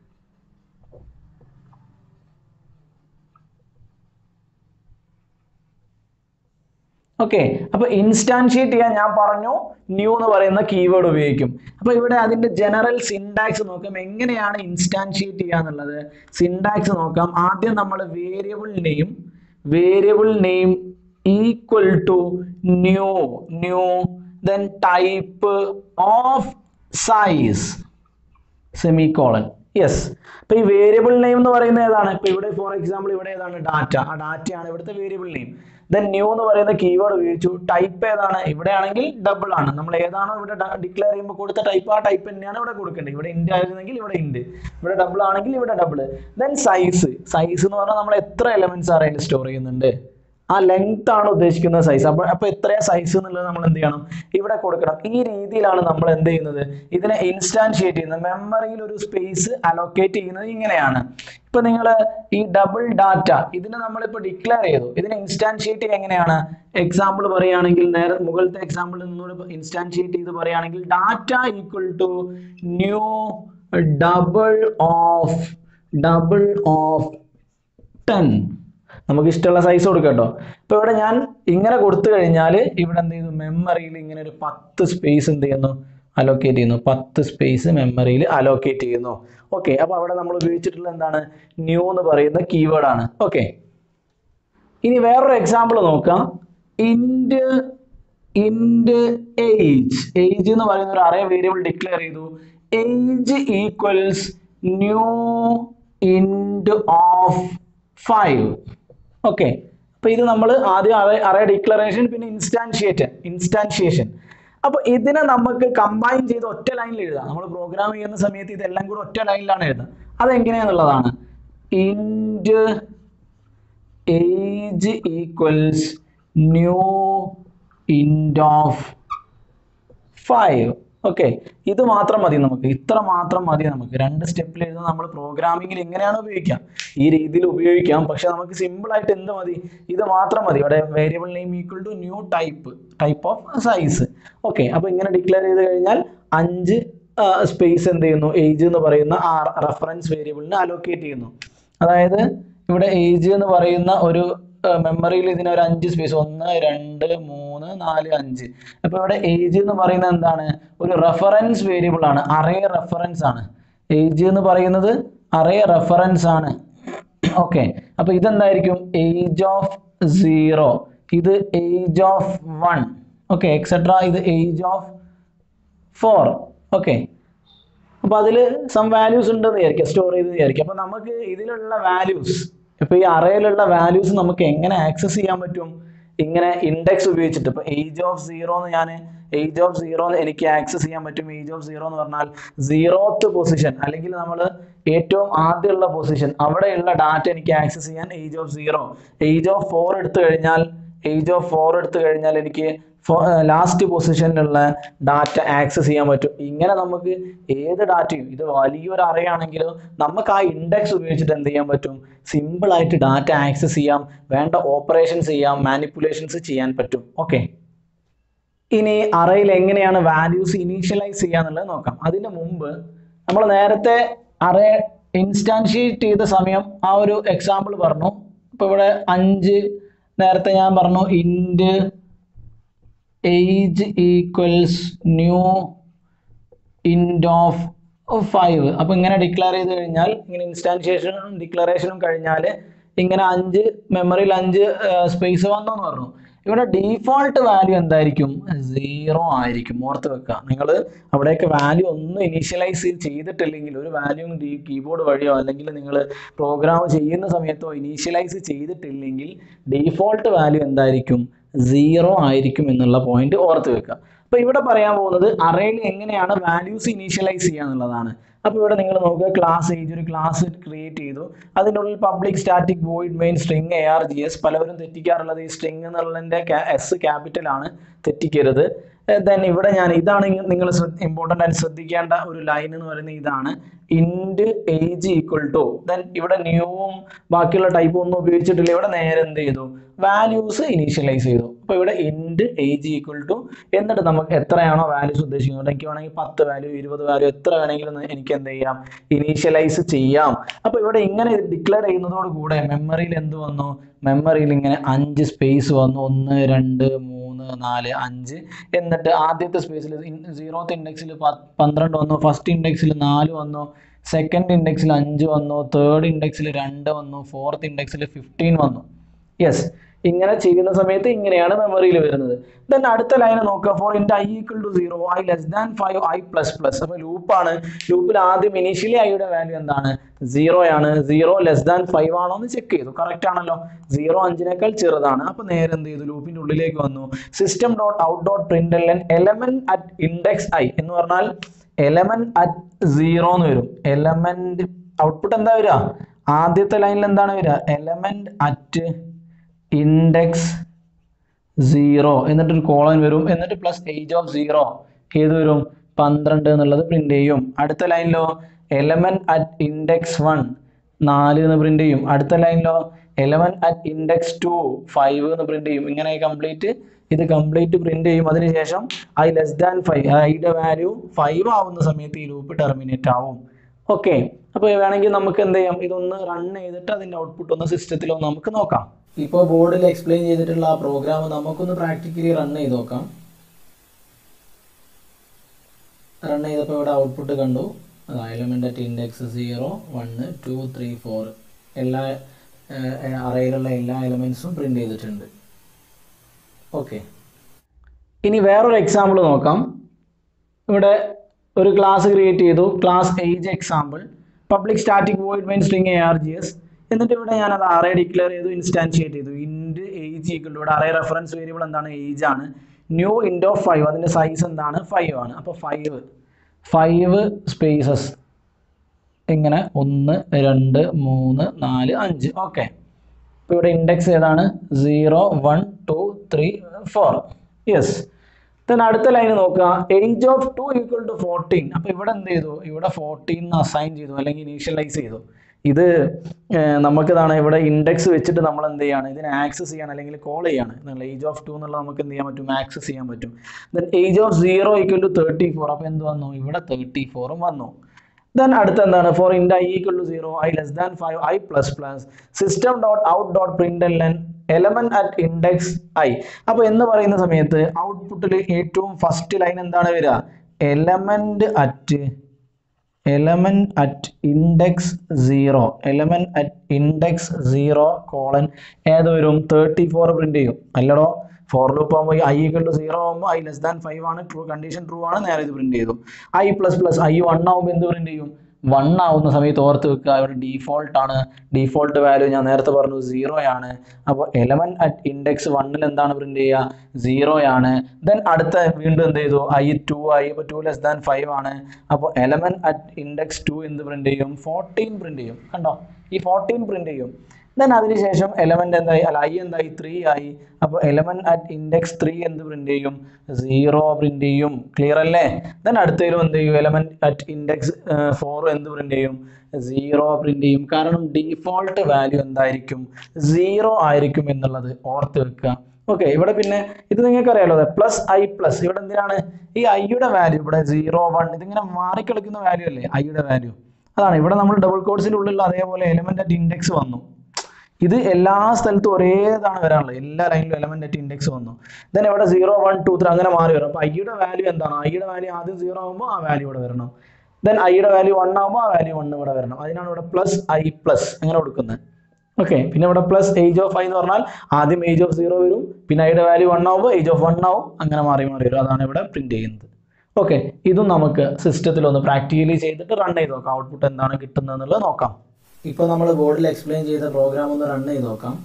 Speaker 1: ഓക്കെ അപ്പൊ ഇൻസ്റ്റാൻഷിയേറ്റ് ചെയ്യാൻ ഞാൻ പറഞ്ഞു ന്യൂ എന്ന് പറയുന്ന കീവേഡ് ഉപയോഗിക്കും അപ്പൊ ഇവിടെ അതിന്റെ ജനറൽ സിൻടാക്സ് നോക്കാം എങ്ങനെയാണ് ഇൻസ്റ്റാൻഷിയേറ്റ് ചെയ്യുക എന്നുള്ളത് സിൻടാക്സ് നോക്കാം ആദ്യം നമ്മൾ variable name variable name equal to new new then type of size semi colon yes അപ്പൊ ഈ വേരിയബിൾ നെയിം എന്ന് പറയുന്നത് ഏതാണ് ഇപ്പൊ ഇവിടെ ഫോർ എക്സാമ്പിൾ ഇവിടെ ഏതാണ് ഡാറ്റ ആ ഡാറ്റയാണ് ഇവിടുത്തെ വേരിയബിൾ നെയിം ദെൻ ന്യൂ എന്ന് പറയുന്ന കീവേഡ് ഉപയോഗിച്ചു ടൈപ്പ് ഏതാണ് ഇവിടെ ആണെങ്കിൽ ഡബിൾ ആണ് നമ്മൾ ഏതാണോ ഇവിടെ ഡിക്ലെയർ ചെയ്യുമ്പോൾ കൊടുത്ത ടൈപ്പ് ആ ടൈപ്പ് തന്നെയാണ് ഇവിടെ കൊടുക്കേണ്ടത് ഇവിടെ ഇൻഡ് ആയിരുന്നെങ്കിൽ ഇവിടെ ഇൻഡ് ഇവിടെ ഡബിൾ ആണെങ്കിൽ ഇവിടെ ഡബിൾ ദെൻ സൈസ് സൈസ് എന്ന് പറഞ്ഞാൽ നമ്മൾ എത്ര എലമെന്റ്സ് അറയിൽ സ്റ്റോർ ചെയ്യുന്നുണ്ട് ആ ലെങ്ത് ആണ് ഉദ്ദേശിക്കുന്ന സൈസ് അപ്പൊ അപ്പൊ എത്രയാ സൈസ് എന്നുള്ളത് നമ്മൾ എന്ത് ചെയ്യണം ഇവിടെ കൊടുക്കണം ഈ രീതിയിലാണ് നമ്മൾ എന്ത് ചെയ്യുന്നത് ഇതിനെ ഇൻസ്റ്റാൻഷിയേറ്റ് ചെയ്യുന്നത് മെമ്മറിയിൽ ഒരു സ്പേസ് അലോക്കേറ്റ് ചെയ്യുന്നത് ഇങ്ങനെയാണ് ഇപ്പൊ നിങ്ങൾ ഈ ഡബിൾ ഡാറ്റ ഇതിനെ നമ്മളിപ്പോ ഡിക്ലെയർ ചെയ്തു ഇതിനെ ഇൻസ്റ്റാൻഷിയേറ്റ് എങ്ങനെയാണ് എക്സാമ്പിൾ പറയുകയാണെങ്കിൽ നേരെ മുകളിലത്തെ എക്സാമ്പിൾ നിന്നോട് ഇൻസ്റ്റാൻഷിയേറ്റ് ചെയ്ത് പറയുകയാണെങ്കിൽ data equal to new double of double of ten നമുക്ക് ഇഷ്ടമുള്ള സൈസ് കൊടുക്കാം കേട്ടോ അപ്പോൾ ഇവിടെ ഞാൻ ഇങ്ങനെ കൊടുത്തു കഴിഞ്ഞാൽ ഇവിടെ എന്ത് ചെയ്യുന്നു മെമ്മറിയിൽ ഇങ്ങനെ ഒരു പത്ത് സ്പേസ് എന്ത് ചെയ്യുന്നു അലോക്കേറ്റ് ചെയ്യുന്നു പത്ത് സ്പേസ് മെമ്മറിയിൽ അലോക്കേറ്റ് ചെയ്യുന്നു ഓക്കെ അപ്പോൾ അവിടെ നമ്മൾ ഉപയോഗിച്ചിട്ടുള്ള എന്താണ് ന്യൂ എന്ന് പറയുന്ന കീവേഡ് ആണ് ഓക്കെ ഇനി വേറൊരു എക്സാമ്പിൾ നോക്കാം ഇൻഡ് ഇൻഡ് ഏജ് ഏജ് എന്ന് പറയുന്ന ഒരു അറേ വേരിയബിൾ ഡിക്ലെയർ ചെയ്തു age equals new int of five okay അപ്പൊ ഇത് നമ്മൾ ആദ്യം അറേ അറേ ഡിക്ലറേഷൻ പിന്നെ ഇൻസ്റ്റാൻഷിയേറ്റ് ഇൻസ്റ്റാൻഷിയേഷൻ അപ്പൊ ഇതിനെ നമുക്ക് കമ്പൈൻ ചെയ്ത് ഒറ്റ ലൈനിൽ എഴുതാം നമ്മൾ പ്രോഗ്രാം ചെയ്യുന്ന സമയത്ത് ഇതെല്ലാം കൂടെ ഒറ്റ ലൈനിലാണ് എഴുതുക അതെങ്ങനെയാന്നുള്ളതാണ് int age equals new int of five okay ഇത് മാത്രം മതി നമുക്ക് ഇത്ര മാത്രം മതി നമുക്ക് രണ്ട് സ്റ്റെപ്പിൽ എഴുതുന്ന നമ്മൾ പ്രോഗ്രാമിങ്ങിൽ എങ്ങനെയാണ് ഉപയോഗിക്കാം ഈ രീതിയിൽ ഉപയോഗിക്കാം പക്ഷെ നമുക്ക് സിമ്പിൾ ആയിട്ട് എന്ത് മതി ഇത് മാത്രം മതി ഇവിടെ variable name equal to new type type of size okay അപ്പോൾ ഇങ്ങനെ ഡിക്ലെയർ ചെയ്ത് കഴിഞ്ഞാൽ അഞ്ച് സ്പേസ് എന്ത് ചെയ്യുന്നു ഏജ് എന്ന് പറയുന്ന ആ റെഫറൻസ് വേരിയബിളിന് അലോക്കേറ്റ് ചെയ്യുന്നു അതായത് ഇവിടെ ഏജ് എന്ന് പറയുന്ന ഒരു മെമ്മറിയിൽ ഇതിന് ഒരു അഞ്ച് സ്പേസ് ഒന്ന് രണ്ട് മൂന്ന് നാല് അഞ്ച് അപ്പോൾ ഇവിടെ ഏജ് എന്ന് പറയുന്നത് എന്താണ് ഒരു റെഫറൻസ് വേരിയബിൾ ആണ് അറേ റെഫറൻസ് ആണ് ഏജ് എന്ന് പറയുന്നത് അറേ റെഫറൻസ് ആണ് ഓക്കെ അപ്പോൾ ഇതെന്തായിരിക്കും ഏജ് ഓഫ് സീറോ ഇത് age of one okay etcetera ഇത് ഏജ് ഓഫ് ഫോർ ഓക്കെ അപ്പോൾ അതിൽ സം വാല്യൂസ് ഉണ്ടെന്ന് വിചാരിക്കാം സ്റ്റോർ ചെയ്ത് വിചാരിക്കാം അപ്പോൾ നമുക്ക് ഇതിലുള്ള വാല്യൂസ് ഇപ്പോൾ ഈ അറയിലുള്ള വാല്യൂസ് നമുക്ക് എങ്ങനെ ആക്സസ് ചെയ്യാൻ പറ്റും ഇങ്ങനെ ഇൻഡെക്സ് ഉപയോഗിച്ചിട്ട് ഇപ്പോൾ ഏജ് ഓഫ് സീറോ എന്ന് ഞാൻ ഏജ് ഓഫ് സീറോ എനിക്ക് ആക്സസ് ചെയ്യാൻ പറ്റും ഏജ് ഓഫ് സീറോ എന്ന് പറഞ്ഞാൽ സീറോത്ത് പൊസിഷൻ അല്ലെങ്കിൽ നമ്മൾ ഏറ്റവും ആദ്യമുള്ള പൊസിഷൻ അവിടെയുള്ള ഡാറ്റ എനിക്ക് ആക്സസ് ചെയ്യാൻ age of zero age of four എടുത്തു കഴിഞ്ഞാൽ ഏജ് ഓഫ് ഫോർ എടുത്തു കഴിഞ്ഞാൽ എനിക്ക് ലാസ്റ്റ് പൊസിഷനിലുള്ള ഡാറ്റ ആക്സസ് ചെയ്യാൻ പറ്റും ഇങ്ങനെ നമുക്ക് ഏത് ഡാറ്റയും ഇത് വലിയൊരു അറിയാണെങ്കിലും നമുക്ക് ആ ഇൻഡെക്സ് ഉപയോഗിച്ചിട്ട് എന്ത് ചെയ്യാൻ പറ്റും സിമ്പിൾ ആയിട്ട് ഡാറ്റ ആക്സസ് ചെയ്യാം വേണ്ട ഓപ്പറേഷൻസ് ചെയ്യാം മാനിപ്പുലേഷൻസ് ചെയ്യാൻ പറ്റും ഓക്കെ ഇനി അറയിൽ എങ്ങനെയാണ് വാല്യൂസ് ഇനീഷ്യലൈസ് ചെയ്യാന്നുള്ളത് നോക്കാം അതിന് മുമ്പ് നമ്മൾ നേരത്തെ അറേ ഇൻസ്റ്റാൻഷിയേറ്റ് ചെയ്ത സമയം ആ ഒരു എക്സാമ്പിൾ പറഞ്ഞു ഇപ്പോൾ ഇവിടെ അഞ്ച് നേരത്തെ ഞാൻ പറഞ്ഞു int age equals new int of five അപ്പോൾ ഇങ്ങനെ ഡിക്ലെയർ ചെയ്ത് കഴിഞ്ഞാൽ ഇങ്ങനെ ഇൻസ്റ്റാൻഷിയേഷനും ഡിക്ലറേഷനും കഴിഞ്ഞാൽ ഇങ്ങനെ അഞ്ച് മെമ്മറിയിൽ അഞ്ച് സ്പേസ് വന്നു എന്ന് പറഞ്ഞു ഇവിടെ ഡീഫോൾട്ട് വാല്യൂ എന്തായിരിക്കും സീറോ ആയിരിക്കും ഓർത്ത് വെക്കുക നിങ്ങൾ അവിടെയൊക്കെ വാല്യൂ ഒന്നും ഇനീഷ്യലൈസ് ചെയ്തിട്ടില്ലെങ്കിൽ ഒരു വാല്യൂ കീബോർഡ് വഴിയോ അല്ലെങ്കിൽ നിങ്ങൾ പ്രോഗ്രാം ചെയ്യുന്ന സമയത്തോ ഇനീഷ്യലൈസ് ചെയ്തിട്ടില്ലെങ്കിൽ ഡീഫോൾട്ട് വാല്യൂ എന്തായിരിക്കും സീറോ ആയിരിക്കും എന്നുള്ള പോയിന്റ് ഓർത്ത് വെക്കുക അപ്പോൾ ഇവിടെ പറയാൻ പോകുന്നത് അറേയിൽ എങ്ങനെയാണ് വാല്യൂസ് ഇനീഷ്യലൈസ് ചെയ്യുക എന്നുള്ളതാണ് അപ്പോൾ ഇവിടെ നിങ്ങൾ നോക്കുക ക്ലാസ് ഏജ് ഒരു ക്ലാസ് ക്രിയേറ്റ് ചെയ്തു അതിൻ്റെ ഉള്ളിൽ public static void main string A R G S പലവരും തെറ്റിക്കാറുള്ളത് ഈ സ്ട്രിങ് എന്നുള്ളതിൻ്റെ എസ് ക്യാപിറ്റൽ ആണ് തെറ്റിക്കരുത് ദെൻ ഇവിടെ ഞാൻ ഇതാണ് നിങ്ങൾ ഇമ്പോർട്ടൻ്റ് ആയിട്ട് ശ്രദ്ധിക്കേണ്ട ഒരു ലൈൻ എന്ന് പറയുന്നത് ഇതാണ് ഇൻഡ് ഏജ് ഈക്വൽ ടു ദെൻ ഇവിടെ ന്യൂവും ബാക്കിയുള്ള ടൈപ്പ് ഒന്നും ഉപയോഗിച്ചിട്ടില്ല ഇവിടെ നേരെ എന്ത് ചെയ്തു വാല്യൂസ് ഇനീഷ്യലൈസ് ചെയ്തു അപ്പോൾ ഇവിടെ ഇൻഡ് ഏജ് ഈക്വൽ ടു എന്നിട്ട് നമുക്ക് എത്രയാണോ വാല്യൂസ് ഉദ്ദേശിക്കുന്നത് എനിക്ക് വേണമെങ്കിൽ പത്ത് വാല്യൂ ഇരുപത് വാല്യൂ എത്ര വേണമെങ്കിലും എനിക്ക് എന്ത് ചെയ്യാം ഇനീഷ്യലൈസ് ചെയ്യാം അപ്പോൾ ഇവിടെ ഇങ്ങനെ ഡിക്ലെയർ ചെയ്യുന്നതോട് കൂടെ മെമ്മറിയിൽ എന്ത് വന്നു മെമ്മറിയിൽ ഇങ്ങനെ അഞ്ച് സ്പേസ് വന്നു ഒന്ന് രണ്ട് മൂന്ന് നാല് അഞ്ച് എന്നിട്ട് ആദ്യത്തെ സ്പേസിൽ സീറോത്ത് ഇൻഡെക്സിൽ പന്ത്രണ്ട് വന്നു ഫസ്റ്റ് ഇൻഡെക്സിൽ നാല് വന്നു സെക്കൻഡ് ഇൻഡെക്സിൽ അഞ്ച് വന്നു തേർഡ് ഇൻഡെക്സിൽ രണ്ട് വന്നു ഫോർത്ത് ഇൻഡെക്സിൽ ഫിഫ്റ്റീൻ വന്നു യെസ് ഇങ്ങനെ ചെയ്യുന്ന സമയത്ത് ഇങ്ങനെയാണ് മെമ്മറിയിൽ വരുന്നത് ദെൻ അടുത്ത ലൈൻ നോക്കുക for int I equal to zero I less than five I plus plus അപ്പോൾ ലൂപ്പാണ് ലൂപ്പിൽ ആദ്യം ഇനീഷ്യലി ഐയുടെ വാല്യൂ എന്താണ് സീറോ ആണ് സീറോ ലെസ് ദാൻ ഫൈവ് ആണോ എന്ന് ചെക്ക് ചെയ്തു കറക്റ്റ് ആണല്ലോ സീറോ അഞ്ചിനേക്കാൾ ചെറുതാണ് അപ്പോൾ നേരെ എന്ത് ചെയ്തു ലൂപ്പിന്റെ ഉള്ളിലേക്ക് വന്നു system dot out dot print L element at index I എന്ന് പറഞ്ഞാൽ എലമെന്റ് അറ്റ് സീറോ എന്ന് വരും എലമെന്റ് ഔട്ട്പുട്ട് എന്താ വരിക ആദ്യത്തെ ലൈനിൽ എന്താണ് വരിക എലമെന്റ് അറ്റ് ഇൻഡെക്സ് സീറോ എന്നിട്ടൊരു കോളൻ വരും എന്നിട്ട് പ്ലസ് ഏജ് ഓഫ് സീറോ ഏത് വരും പന്ത്രണ്ട് എന്നുള്ളത് പ്രിന്റ് ചെയ്യും അടുത്ത ലൈനിലോ എലമെന്റ് അറ്റ് ഇൻഡെക്സ് വൺ നാല് എന്ന് പ്രിന്റ് ചെയ്യും അടുത്ത ലൈനിലോ element at index two five എന്ന് പ്രിന്റ് ചെയ്യും ഇങ്ങനെ കംപ്ലീറ്റ് ഇത് കംപ്ലീറ്റ് പ്രിന്റ് ചെയ്യും അതിനുശേഷം ഐ ലെസ് ദാൻ ഫൈവ് ഐയുടെ വാല്യൂ ഫൈവ് ആവുന്ന സമയത്ത് ഈ ലൂപ്പ് ടെർമിനേറ്റ് ആവും ഓക്കെ അപ്പോൾ വേണമെങ്കിൽ നമുക്ക് എന്ത് ചെയ്യാം ഇതൊന്ന് റൺ ചെയ്തിട്ട് അതിൻ്റെ ഔട്ട്പുട്ട് ഒന്ന് സിസ്റ്റത്തിലൊന്ന് നമുക്ക് നോക്കാം
Speaker 2: ഇപ്പോൾ ബോർഡിൽ എക്സ്പ്ലെയിൻ ചെയ്തിട്ടുള്ള ആ പ്രോഗ്രാം നമുക്കൊന്ന് പ്രാക്ടിക്കലി റൺ ചെയ്ത് നോക്കാം റൺ ചെയ്തപ്പോൾ ഇവിടെ ഔട്ട്പുട്ട് കണ്ടു അതാ element at index zero one two three four എല്ലാ അറയിലുള്ള എല്ലാ എലമെൻസും പ്രിൻ്റ് ചെയ്തിട്ടുണ്ട് ഓക്കെ
Speaker 1: ഇനി വേറൊരു എക്സാമ്പിൾ നോക്കാം ഇവിടെ ഒരു ക്ലാസ് ക്രിയേറ്റ് ചെയ്തു class age example public static void main string A R G S എന്നിട്ട് ഇവിടെ ഞാൻ അത് അറേ ഡിക്ലെയർ ചെയ്തു ഇൻസ്റ്റാൻഷിയേറ്റ് ചെയ്തു ഇൻഡ് ഏജ് ഈക്വൽ ഇവിടെ അറേ റെഫറൻസ് വേരിയബിൾ എന്താണ് ഏജ് ആണ് ന്യൂ ഇൻഡ് ഓഫ് ഫൈവ് അതിൻ്റെ സൈസ് എന്താണ് ഫൈവ് ആണ് അപ്പോൾ ഫൈവ് ഫൈവ് സ്പേസസ് ഇങ്ങനെ ഒന്ന് രണ്ട് മൂന്ന് നാല് അഞ്ച് ഓക്കെ ഇപ്പോൾ ഇവിടെ ഇൻഡെക്സ് ഏതാണ് zero one two three four yes then അടുത്ത ലൈൻ നോക്കുക age of two equal to fourteen അപ്പോൾ ഇവിടെ എന്ത് ചെയ്തു ഇവിടെ ഫോർട്ടീൻ അസൈൻ ചെയ്തു അല്ലെങ്കിൽ ഇനീഷ്യലൈസ് ചെയ്തു ഇത് ഏർ നമുക്കിതാണ് ഇവിടെ ഇൻഡെക്സ് വെച്ചിട്ട് നമ്മൾ എന്ത് ചെയ്യാണ് ഇതിനെ ആക്സസ് ചെയ്യണം അല്ലെങ്കിൽ കോൾ ചെയ്യാണ് എന്നുള്ള ഏജ് ഓഫ് ടു എന്നുള്ളത് നമുക്ക് എന്ത് ചെയ്യാൻ പറ്റും ആക്സസ് ചെയ്യാൻ പറ്റും then age of zero equal to thirty four അപ്പോൾ എന്ത് വന്നു ഇവിടെ തേർട്ടി ഫോറും വന്നു ദെൻ അടുത്ത എന്താണ് for int i equal to zero I less than five I plus plus system dot out dot print n element at index i അപ്പോൾ എന്ന് പറയുന്ന സമയത്ത് ഔട്ട്പുട്ടിൽ ഏറ്റവും ഫസ്റ്റ് ലൈൻ എന്താണ് വരിക element at element at index zero element at index zero colon ഏത് വരും തേർട്ടി ഫോർ പ്രിന്റ് ചെയ്യും അല്ലടോ ഫോർ ലൂപ്പ് ആകുമ്പോൾ ഐ ഈക്വൽ ടു സീറോ ആകുമ്പോൾ ഐ ലെസ് ദാൻ ഫൈവ് ആണ് ട്രൂ കണ്ടീഷൻ ട്രൂ ആണ് നേരെ ഇത് പ്രിന്റ് ചെയ്തു i plus plus i one ആകുമ്പോൾ എന്ത് പ്രിന്റ് ചെയ്യും വൺ ആവുന്ന സമയത്ത് ഓർത്ത് വെക്കുക ഇവിടെ ഡീഫോൾട്ട് ആണ് ഡീഫോൾട്ട് വാല്യൂ ഞാൻ നേരത്തെ പറഞ്ഞു സീറോ ആണ് അപ്പോൾ എലമെന്റ് അറ്റ് ഇൻഡെക്സ് വണ്ണിൽ എന്താണ് പ്രിന്റ് ചെയ്യുക സീറോ ആണ് ദെൻ അടുത്ത വീണ്ടും എന്ത് ചെയ്തു ഐ ടു ആയി അപ്പോൾ ടു ലെസ് ദാൻ ഫൈവ് ആണ് അപ്പോൾ എലമെന്റ് അറ്റ് ഇൻഡെക്സ് ടു എന്ത് പ്രിന്റ് ചെയ്യും ഫോർട്ടീൻ പ്രിന്റ് ചെയ്യും കണ്ടോ ഈ ഫോർട്ടീൻ പ്രിന്റ് ചെയ്യും ദെൻ അതിനുശേഷം എലമെന്റ് എന്തായി അല്ല ഐ എന്തായി ത്രീ ആയി അപ്പോൾ എലമെന്റ് അറ്റ് ഇൻഡെക്സ് ത്രീ എന്ത് പ്രിന്റ് ചെയ്യും സീറോ പ്രിന്റ് ചെയ്യും ക്ലിയർ അല്ലേ ദെൻ അടുത്തതിലും എന്ത് ചെയ്യും എലമെന്റ് അറ്റ് ഇൻഡെക്സ് ഫോർ എന്ത് പ്രിന്റ് ചെയ്യും സീറോ പ്രിന്റ് ചെയ്യും കാരണം ഡീഫോൾട്ട് വാല്യൂ എന്തായിരിക്കും സീറോ ആയിരിക്കും എന്നുള്ളത് ഓർത്ത് വെക്കുക ഓക്കെ ഇവിടെ പിന്നെ ഇത് നിങ്ങൾക്ക് അറിയാലോ പ്ലസ് ഐ പ്ലസ് ഇവിടെ എന്തിനാണ് ഈ ഐയുടെ വാല്യൂ ഇവിടെ സീറോ വൺ ഇതിങ്ങനെ മാറിക്കളിക്കുന്ന വാല്യൂ അല്ലേ ഐയുടെ വാല്യൂ അതാണ് ഇവിടെ നമ്മൾ ഡബിൾ കോഡ്സിൻ്റെ ഉള്ളിലുള്ള അതേപോലെ എലമെന്റ് അറ്റ് ഇൻഡെക്സ് വന്നു ഇത് എല്ലാ സ്ഥലത്തും ഒരേ ഇതാണ് വരാനുള്ളത് എല്ലാ ലൈനിലും എലമെന്റ് ആയിട്ട് ഇൻഡെക്സ് വന്നു ദെൻ ഇവിടെ സീറോ വൺ ടു ത്രീ അങ്ങനെ മാറി വരും അപ്പോൾ ഐയുടെ വാല്യൂ എന്താണ് ഐയുടെ വാല്യൂ ആദ്യം സീറോ ആകുമ്പോൾ ആ വാല്യൂ ഇവിടെ വരണം ദെൻ ഐയുടെ വാല്യൂ വൺ ആകുമ്പോൾ ആ വാല്യൂ വൺ ഇവിടെ വരണം അതിനാണ് ഇവിടെ പ്ലസ് ഐ പ്ലസ് അങ്ങനെ കൊടുക്കുന്നത് ഓക്കെ പിന്നെ ഇവിടെ പ്ലസ് ഏജ് ഓഫ് ഐ എന്ന് പറഞ്ഞാൽ ആദ്യം ഏജ് ഓഫ് സീറോ വരും പിന്നെ ഐയുടെ വാല്യൂ വൺ ആകുമ്പോൾ ഏജ് ഓഫ് വൺ ആവും അങ്ങനെ മാറി മാറി വരും അതാണ് ഇവിടെ പ്രിന്റ് ചെയ്യുന്നത് ഓക്കെ ഇതും നമുക്ക് സിസ്റ്റത്തിൽ ഒന്ന് പ്രാക്ടിക്കലി ചെയ്തിട്ട് റൺ ചെയ്ത് നോക്കാം ഔട്ട്പുട്ട് എന്താണ് കിട്ടുന്നത് എന്നുള്ളത് നോക്കാം
Speaker 2: ഇപ്പോൾ നമ്മൾ ബോർഡിൽ എക്സ്പ്ലെയിൻ ചെയ്ത പ്രോഗ്രാം ഒന്ന് റൺ ചെയ്ത് നോക്കാം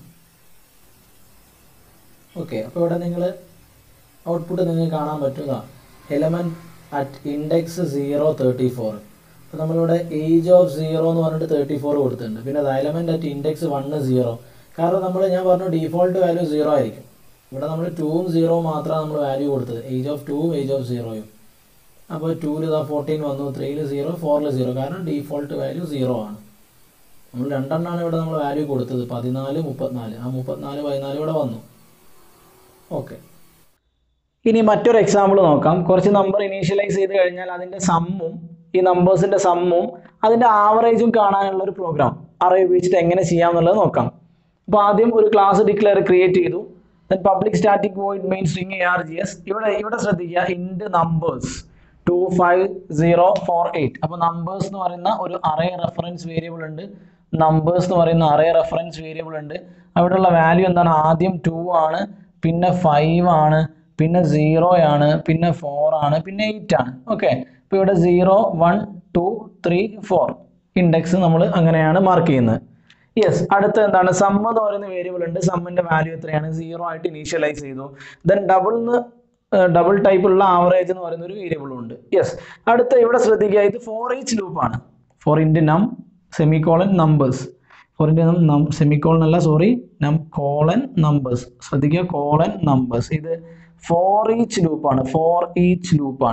Speaker 2: ഓക്കെ അപ്പോൾ ഇവിടെ നിങ്ങൾ ഔട്ട്പുട്ട് നിങ്ങൾക്ക് കാണാൻ പറ്റുക element at index zero thirty four അപ്പോൾ നമ്മളിവിടെ ഏജ് ഓഫ് സീറോ എന്ന് പറഞ്ഞിട്ട് തേർട്ടി ഫോർ കൊടുത്തിട്ടുണ്ട് പിന്നെ അത് element at index one zero കാരണം നമ്മൾ ഞാൻ പറഞ്ഞു ഡീഫോൾട്ട് വാല്യൂ സീറോ ആയിരിക്കും ഇവിടെ നമ്മൾ ടൂവും സീറോവും മാത്രമാണ് നമ്മൾ വാല്യൂ കൊടുത്തത് ഏജ് ഓഫ് ടൂവും ഏജ് ഓഫ് സീറോയും അപ്പോൾ ടൂവിൽ ഇതാ ഫോർട്ടീൻ വന്നു ത്രീയിൽ സീറോ ഫോറിൽ സീറോ കാരണം ഡീഫോൾട്ട് വാല്യൂ സീറോ ആണ് നമ്മൾ രണ്ടെണ്ണമാണ് ഇവിടെ നമ്മൾ വാല്യൂ കൊടുത്തത് പതിനാല് മുപ്പത്തിനാല് ആ മുപ്പത്തിനാല് പതിനാല് ഇവിടെ വന്നു ഓക്കെ
Speaker 1: ഇനി മറ്റൊരു എക്സാമ്പിൾ നോക്കാം കുറച്ച് നമ്പർ ഇനീഷ്യലൈസ് ചെയ്ത് കഴിഞ്ഞാൽ അതിൻ്റെ സമ്മും ഈ നമ്പേഴ്സിൻ്റെ സമ്മും അതിൻ്റെ ആവറേജും കാണാനുള്ള ഒരു പ്രോഗ്രാം അറേ ഉപയോഗിച്ചിട്ട് എങ്ങനെ ചെയ്യാം എന്നുള്ളത് നോക്കാം അപ്പോൾ ആദ്യം ഒരു ക്ലാസ് ഡിക്ലെയർ ക്രിയേറ്റ് ചെയ്തു then public static void main string A R G S ഇവിടെ ഇവിടെ ശ്രദ്ധിക്കുക int numbers two five zero four eight അപ്പോൾ നമ്പേഴ്സ് എന്ന് പറയുന്ന ഒരു അറേ റെഫറൻസ് വേരിയബിൾ ഉണ്ട് നമ്പേഴ്സ് എന്ന് പറയുന്ന അറേ റെഫറൻസ് വേരിയബിൾ ഉണ്ട് അവിടെയുള്ള വാല്യൂ എന്താണ് ആദ്യം ടു ആണ് പിന്നെ ഫൈവ് ആണ് പിന്നെ സീറോ ആണ് പിന്നെ ഫോർ ആണ് പിന്നെ എയ്റ്റ് ആണ് ഓക്കെ ഇപ്പോൾ ഇവിടെ zero one two three four index നമ്മൾ അങ്ങനെയാണ് മാർക്ക് ചെയ്യുന്നത് യെസ് അടുത്ത എന്താണ് സം എന്ന് പറയുന്ന വേരിയബിൾ ഉണ്ട് സമ്മിന്റെ വാല്യൂ എത്രയാണ് സീറോ ആയിട്ട് ഇനീഷ്യലൈസ് ചെയ്തു ദെൻ ഡബിൾന്ന് ഡബിൾ ടൈപ്പ് ഉള്ള ആവറേജ് എന്ന് പറയുന്ന ഒരു വേരിയബിളും ഉണ്ട് യെസ് അടുത്ത ഇവിടെ ശ്രദ്ധിക്കുക ഇത് ഫോർ ഈച്ച് ലൂപ്പാണ് for int num semicolon numbers for int num semicolon അല്ല സോറി നം കോളൻ നമ്പേഴ്സ് ശ്രദ്ധിക്കുക കോളൻ നമ്പേഴ്സ് ഇത് ഫോർ ഈച്ച് ലൂപ്പാണ് ഫോർ ഈച്ച് ലൂപ്പാണ്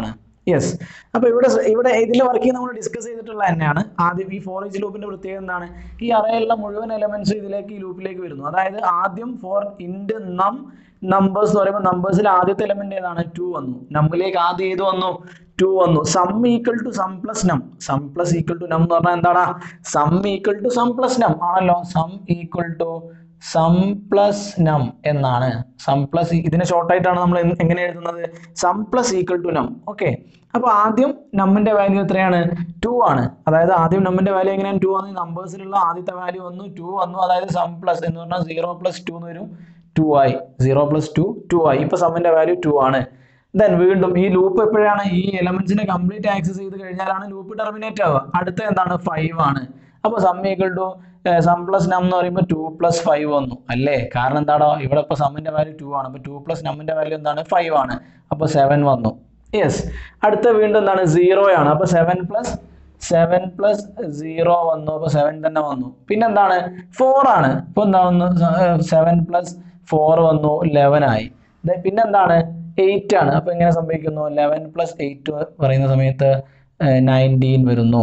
Speaker 1: യെസ് അപ്പോൾ ഇവിടെ സ- ഇവിടെ ഇതിൽ വർക്ക് നമ്മൾ ഡിസ്കസ് ചെയ്തിട്ടുള്ള തന്നെയാണ് ആദ്യം ഈ ഫോർ ഈച്ച് ലൂപ്പിന്റെ പ്രത്യേകത എന്താണ് ഈ അറയിലുള്ള മുഴുവൻ എലമെന്റ്സ് ഇതിലേക്ക് ഈ ലൂപ്പിലേക്ക് വരുന്നു അതായത് ആദ്യം ഫോർ ഇൻഡ് നം നമ്പേഴ്സ് എന്ന് പറയുമ്പോൾ നമ്പേഴ്സിൽ ആദ്യത്തെ എലമെന്റ് ഏതാണ് ടു വന്നു നമ്പിലേക്ക് ആദ്യം ഏത് വന്നു ടു വന്നു sum equal to sum plus num sum plus equal to num എന്ന് പറഞ്ഞാൽ എന്താണ് sum equal to sum plus num ആണല്ലോ sum equal to sum plus num എന്നാണ് സം പ്ലസ് ഇതിനെ ഷോർട്ട് ആയിട്ടാണ് നമ്മൾ എന്ത്- എങ്ങനെ എഴുതുന്നത് sum plus equal to num okay അപ്പൊ ആദ്യം നമ്മിന്റെ വാല്യൂ എത്രയാണ് ടു ആണ് അതായത് ആദ്യം നമ്മിന്റെ വാല്യൂ എങ്ങനെയാണ് ടു വന്നു നമ്പേഴ്സിലുള്ള ആദ്യത്തെ വാല്യൂ വന്നു ടു വന്നു അതായത് സം പ്ലസ് എന്ന് പറഞ്ഞാൽ സീറോ പ്ലസ് ടു എന്ന് വരും ടു ആയി സീറോ പ്ലസ് ടു ടു ആയി ഇപ്പൊ സമ്മിന്റെ വാല്യൂ ടു ആണ് ദെൻ വീണ്ടും ഈ ലൂപ്പ് എപ്പോഴാണ് ഈ എലമെന്റ്സിനെ കംപ്ലീറ്റ് ആക്സസ് ചെയ്ത് കഴിഞ്ഞാലാണ് ലൂപ്പ് ടെർമിനേറ്റ് ആവുക അടുത്ത എന്താണ് ഫൈവ് ആണ് അപ്പോൾ sum equal to sum plus num എന്ന് പറയുമ്പോൾ ടു പ്ലസ് ഫൈവ് വന്നു അല്ലേ കാരണം എന്താണോ ഇവിടെ ഇപ്പോൾ സമ്മിന്റെ വാല്യൂ ടു ആണ് അപ്പോൾ ടു പ്ലസ് നമ്മിന്റെ വാല്യൂ എന്താണ് ഫൈവ് ആണ് അപ്പോൾ സെവൻ വന്നു യെസ് അടുത്ത വീണ്ടും എന്താണ് സീറോ ആണ് അപ്പോൾ seven plus seven plus zero വന്നു അപ്പോൾ സെവൻ തന്നെ വന്നു പിന്നെന്താണ് ഫോർ ആണ് ഇപ്പോൾ എന്താ സെവൻ പ്ലസ് ഫോർ വന്നു ലെവൻ ആയി ദേ പിന്നെന്താണ് എയ്റ്റ് ആണ് അപ്പോൾ എങ്ങനെ സംഭവിക്കുന്നു ലെവൻ പ്ലസ് എയ്റ്റ് പറയുന്ന സമയത്ത് നയൻറ്റീൻ വരുന്നു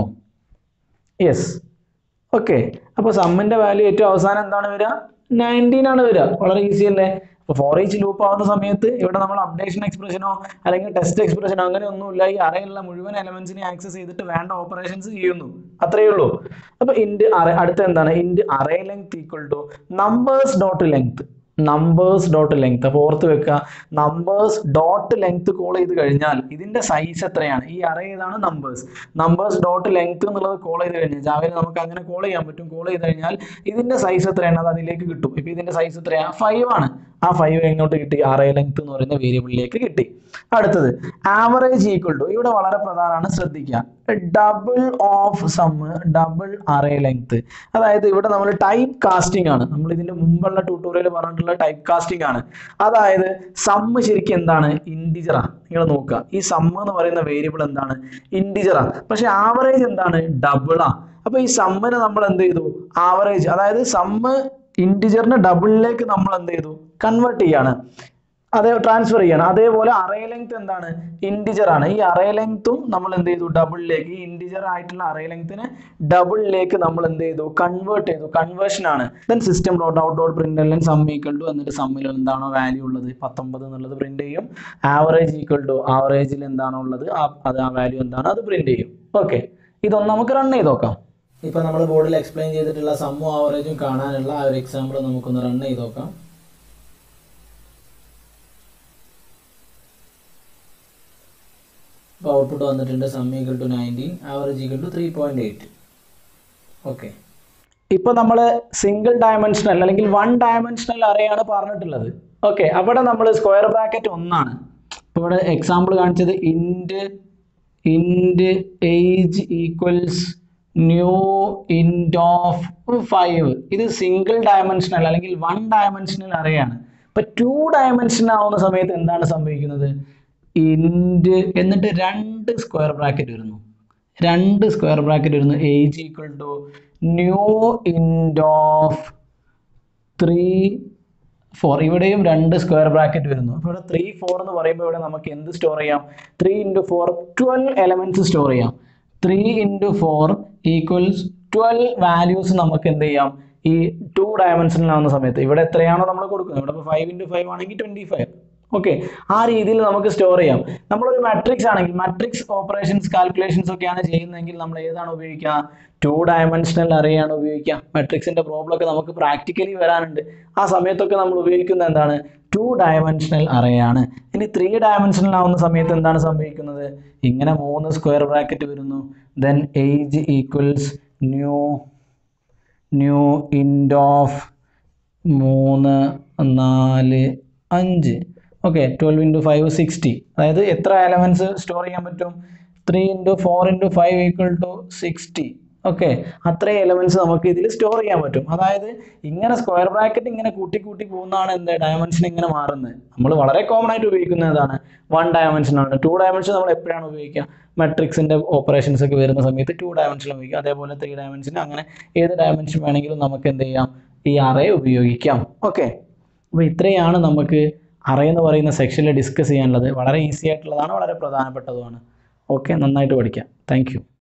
Speaker 1: യെസ് ഓക്കെ അപ്പോൾ സമ്മിന്റെ വാല്യൂ ഏറ്റവും അവസാനം എന്താണ് വരിക നയൻറ്റീൻ ആണ് വരിക വളരെ ഈസി അല്ലേ അപ്പോൾ ഫോർ ഈച്ച് ലൂപ്പ് ആവുന്ന സമയത്ത് ഇവിടെ നമ്മൾ അപ്ഡേഷൻ എക്സ്പ്രഷനോ അല്ലെങ്കിൽ ടെസ്റ്റ് എക്സ്പ്രഷനോ അങ്ങനെ ഒന്നുമില്ല ഈ അറയിലുള്ള മുഴുവൻ എലമെന്റ്സിനെ ആക്സസ് ചെയ്തിട്ട് വേണ്ട ഓപ്പറേഷൻസ് ചെയ്യുന്നു അത്രയേ ഉള്ളൂ അപ്പോൾ ഇൻഡ് അറ അടുത്ത എന്താണ് int array length equal to numbers dot length numbers dot length അപ്പോൾ ഓർത്ത് വെക്കുക നമ്പേഴ്സ് ഡോട്ട് ലെങ്ത് കോൾ ചെയ്ത് കഴിഞ്ഞാൽ ഇതിന്റെ സൈസ് എത്രയാണ് ഈ അറേ ഏതാണ് നമ്പേഴ്സ് നമ്പേഴ്സ് ഡോട്ട് ലെങ്ത് എന്നുള്ളത് കോൾ ചെയ്ത് കഴിഞ്ഞാൽ ജാവയിൽ നമുക്ക് അങ്ങനെ കോൾ ചെയ്യാൻ പറ്റും കോൾ ചെയ്ത് കഴിഞ്ഞാൽ ഇതിന്റെ സൈസ് എത്രയാണ് അത് അതിലേക്ക് കിട്ടും ഇപ്പൊ ഇതിന്റെ സൈസ് എത്രയാണ് ഫൈവ് ആണ് ആ ഫൈവ് എങ്ങോട്ട് കിട്ടി അറേ ലെങ്ത് എന്ന് പറയുന്ന വേരിയബിളിലേക്ക് കിട്ടി അടുത്തത് ആവറേജ് ഈക്വൽ ടു ഇവിടെ വളരെ പ്രധാനമാണ് ശ്രദ്ധിക്കുക double of sum double array length അതായത് ഇവിടെ നമ്മൾ ടൈപ്പ് കാസ്റ്റിംഗ് ആണ് നമ്മൾ ഇതിന്റെ മുമ്പുള്ള ട്യൂട്ടോറിയൽ പറഞ്ഞിട്ടുള്ള ടൈപ്പ് കാസ്റ്റിംഗ് ആണ് അതായത് സമ്മ് ശരിക്കും എന്താണ് ഇൻഡിജറാണ് നിങ്ങൾ നോക്കുക ഈ സമ്മ് എന്ന് പറയുന്ന വേരിയബിൾ എന്താണ് ഇൻഡിജറാണ് പക്ഷെ ആവറേജ് എന്താണ് ഡബിളാ അപ്പൊ ഈ സമ്മിനെ നമ്മൾ എന്ത് ചെയ്തു ആവറേജ് അതായത് സമ്മ് ഇൻഡിജറിനെ ഡബിളിലേക്ക് നമ്മൾ എന്ത് ചെയ്തു കൺവേർട്ട് ചെയ്യാണ് അതേ ട്രാൻസ്ഫർ ചെയ്യണം അതേപോലെ അറേ ലെങ്ത് എന്താണ് ഇൻഡിജർ ആണ് ഈ അറേ ലെങ്ത്തും നമ്മൾ എന്ത് ചെയ്തു ഡബിളിലേക്ക് ഈ ഇൻഡിജർ ആയിട്ടുള്ള അറേ ലെങ്ത്തിനെ ഡബിളിലേക്ക് നമ്മൾ എന്ത് ചെയ്തു കൺവേർട്ട് ചെയ്തു കൺവേർഷൻ ആണ് then system dot out dot print എല്ലാം സം ഈക്വൽ ടു എന്നിട്ട് സമ്മിൽ എന്താണോ വാല്യൂ ഉള്ളത് പത്തൊമ്പത് എന്നുള്ളത് പ്രിന്റ് ചെയ്യും ആവറേജ് ഈക്വൽ ടു ആവറേജിൽ എന്താണോ ഉള്ളത് ആ- അത് ആ വാല്യൂ എന്താണ് അത് പ്രിന്റ് ചെയ്യും ഓക്കെ ഇതൊന്ന് നമുക്ക് റൺ ചെയ്ത് നോക്കാം
Speaker 2: ഇപ്പൊ നമ്മൾ ബോർഡിൽ എക്സ്പ്ലെയിൻ ചെയ്തിട്ടുള്ള സമ്മും ആവറേജും കാണാനുള്ള ആ ഒരു എക്സാമ്പിൾ നമുക്കൊന്ന് റൺ ചെയ്ത് നോക്കാം ഇപ്പോൾ ഔട്ട്പുട്ട് വന്നിട്ടുണ്ട് sum equal to nineteen average equal to three point eight okay
Speaker 1: ഇപ്പൊ നമ്മൾ സിംഗിൾ ഡയമെൻഷണൽ അല്ലെങ്കിൽ വൺ ഡയമെൻഷണൽ അറേയാണ് പറഞ്ഞിട്ടുള്ളത് ഓക്കെ അവിടെ നമ്മൾ സ്ക്വയർ ബ്രാക്കറ്റ് ഒന്നാണ് ഇപ്പൊ ഇവിടെ എക്സാമ്പിൾ കാണിച്ചത് int int age equals new int of five ഇത് സിംഗിൾ ഡയമെൻഷണൽ അല്ലെങ്കിൽ വൺ ഡയമെൻഷണൽ അറേയാണ് ഇപ്പൊ ടു ഡയമെൻഷൻ ആവുന്ന സമയത്ത് എന്താണ് സംഭവിക്കുന്നത് ഇൻഡ് എന്നിട്ട് രണ്ട് സ്ക്വയർ ബ്രാക്കറ്റ് വരുന്നു രണ്ട് സ്ക്വയർ ബ്രാക്കറ്റ് വരുന്നു age equal to new int of three four ഇവിടെയും രണ്ട് സ്ക്വയർ ബ്രാക്കറ്റ് വരുന്നു അപ്പോൾ ഇവിടെ ത്രീ ഫോർ എന്ന് പറയുമ്പോൾ ഇവിടെ നമുക്ക് എന്ത് സ്റ്റോർ ചെയ്യാം three into four twelve elements store ചെയ്യാം three into four equals twelve values നമുക്ക് എന്ത് ചെയ്യാം ഈ ടു ഡയമെൻഷനിലാവുന്ന സമയത്ത് ഇവിടെ എത്രയാണോ നമ്മൾ കൊടുക്കുന്നത് ഇവിടെ ഇപ്പോൾ ഫൈവ് ഇൻറ്റു ഫൈവ് ആണെങ്കിൽ ട്വൻറ്റി ഫൈവ് ഓക്കെ ആ രീതിയിൽ നമുക്ക് സ്റ്റോർ ചെയ്യാം നമ്മളൊരു മാട്രിക്സ് ആണെങ്കിൽ മാട്രിക്സ് ഓപ്പറേഷൻസ് കാൽക്കുലേഷൻസ് ഒക്കെയാണ് ചെയ്യുന്നതെങ്കിൽ നമ്മൾ ഏതാണ് ഉപയോഗിക്കുക ടു ഡയമെൻഷണൽ അറേയാണ് ഉപയോഗിക്കുക മാട്രിക്സിന്റെ പ്രോബ്ലം ഒക്കെ നമുക്ക് പ്രാക്ടിക്കലി വരാനുണ്ട് ആ സമയത്തൊക്കെ നമ്മൾ ഉപയോഗിക്കുന്നത് എന്താണ് ടു ഡയമെൻഷണൽ അറേയാണ് ഇനി ത്രീ ഡയമെൻഷണൽ ആവുന്ന സമയത്ത് എന്താണ് സംഭവിക്കുന്നത് ഇങ്ങനെ മൂന്ന് സ്ക്വയർ ബ്രാക്കറ്റ് വരുന്നു then age equals new new int of മൂന്ന് നാല് അഞ്ച് okay twelve into five sixty അതായത് എത്ര എലമെൻറ്റ്സ് സ്റ്റോർ ചെയ്യാൻ പറ്റും three into four into five equal to sixty okay അത്രയും എലമെന്റ്സ് നമുക്ക് ഇതിൽ സ്റ്റോർ ചെയ്യാൻ പറ്റും അതായത് ഇങ്ങനെ സ്ക്വയർ ബ്രാക്കറ്റ് ഇങ്ങനെ കൂട്ടി കൂട്ടി പോകുന്നതാണ് എന്ത് ഡയമെൻഷൻ ഇങ്ങനെ മാറുന്നത് നമ്മൾ വളരെ കോമൺ ആയിട്ട് ഉപയോഗിക്കുന്നത് എന്താണ് വൺ ഡയമെൻഷൻ ആണ് ടു ഡയമെൻഷൻ നമ്മൾ എപ്പോഴാണ് ഉപയോഗിക്കുക മെട്രിക്സിന്റെ ഓപ്പറേഷൻസ് ഒക്കെ വരുന്ന സമയത്ത് ടു ഡയമെൻഷൻ ഉപയോഗിക്കുക അതേപോലെ ത്രീ ഡയമെൻഷൻ അങ്ങനെ ഏത് ഡയമെൻഷൻ വേണമെങ്കിലും നമുക്ക് എന്ത് ചെയ്യാം ഈ അറേ ഉപയോഗിക്കാം ഓക്കെ അപ്പോൾ ഇത്രയാണ് നമുക്ക് അറേ എന്ന് പറയുന്ന സെക്ഷനിൽ ഡിസ്കസ് ചെയ്യാനുള്ളത് വളരെ ഈസി ആയിട്ടുള്ളതാണ് വളരെ പ്രധാനപ്പെട്ടതുമാണ് ഓക്കെ നന്നായിട്ട് പഠിക്കാം താങ്ക്